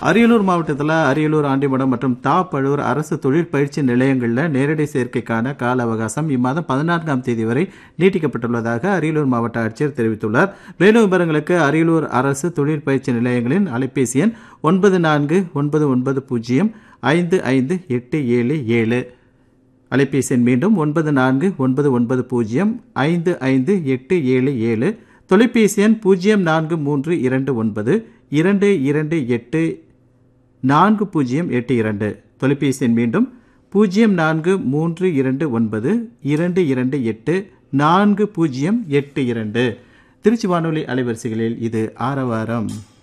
அரியலூர் மாவட்டத்தில் அரியலூர் ஆண்டிமடம் மற்றும் தாப்பழூர் அரசு தொழிற்பயிற்சி நிலையங்களில் நேரடி சேர்க்கைக்கான கால அவகாசம் இம்மாதம் பதினான்காம் தேதி வரை நீட்டிக்கப்பட்டுள்ளதாக அரியலூர் மாவட்ட ஆட்சியர் தெரிவித்துள்ளார் மேலும் விவரங்களுக்கு அரியலூர் அரசு தொழிற்பயிற்சி நிலையங்களின் அலைபேசி எண் ஒன்பது நான்கு ஒன்பது ஒன்பது பூஜ்ஜியம் ஐந்து ஐந்து எட்டு ஏழு ஏழு அலைபேசி எண் மீண்டும் ஒன்பது நான்கு ஒன்பது ஒன்பது பூஜ்ஜியம் ஐந்து ஐந்து எட்டு ஏழு ஏழு தொலைபேசி எண் பூஜ்ஜியம் நான்கு மூன்று இரண்டு ஒன்பது இரண்டு இரண்டு எட்டு நான்கு பூஜ்ஜியம் எட்டு இரண்டு தொலைபேசி எண் மீண்டும் பூஜ்ஜியம் நான்கு மூன்று இரண்டு ஒன்பது இரண்டு இரண்டு எட்டு நான்கு பூஜ்ஜியம் எட்டு இரண்டு திருச்சி வானொலி அலைவரிசைகளில் இது ஆரவாரம்